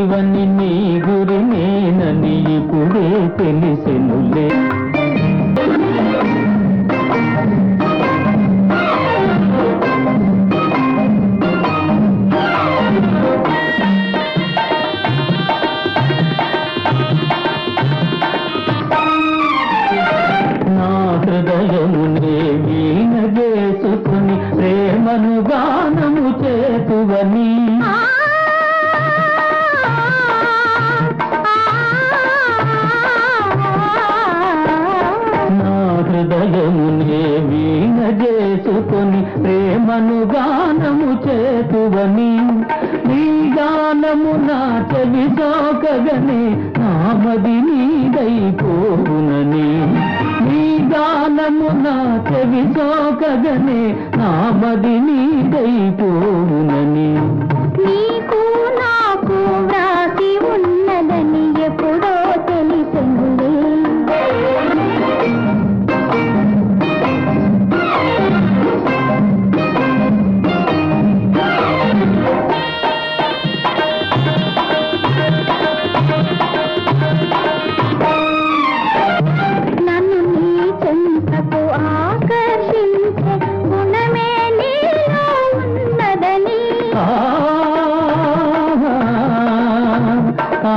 నీవని నీ గురి నేనని ఇప్పుడే తెలిసెనులే నా హృదయమునే వీణ చేసుకుని ప్రేమను గానము చేతువని నా హృదయమునే వీణ చేసుకొని ప్రేమను గానము చేతువని నీ గానము నా చెవి సోకగనే నామది నీదైపోవునని నీ గానము నా చెవి సోకగనే నామది నీదైపోవునని నీకు నాకు వ్రాసి ఉన్నదని ఎప్పుడో తెలిసింది నన్ను నీ చెంతకు ఆకర్షించే గుణమే నీలో ఉన్నదని ఆ ఆ,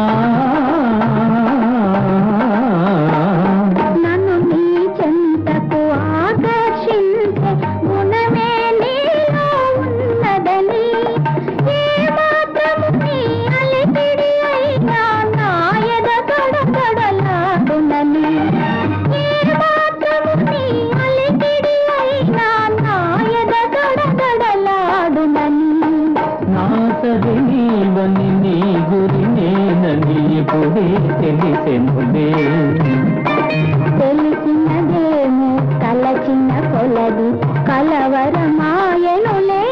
నన్ను నీ చెంతకు ఆకర్షించే గుణమే నీలో ఉన్నదని ఏ మాత్రము నీ అలిపిడి అయినా నాయద కడకడలాడునని ఏ మాత్రము నీ అలిపిడి అయినా నాయద కడకడలాడునని నా సరి నీవని నీ గురి నేనని ఇప్పుడే తెలిసెనులే తెలిసినదేమో తలచిన కొలది కలవరమాయనులే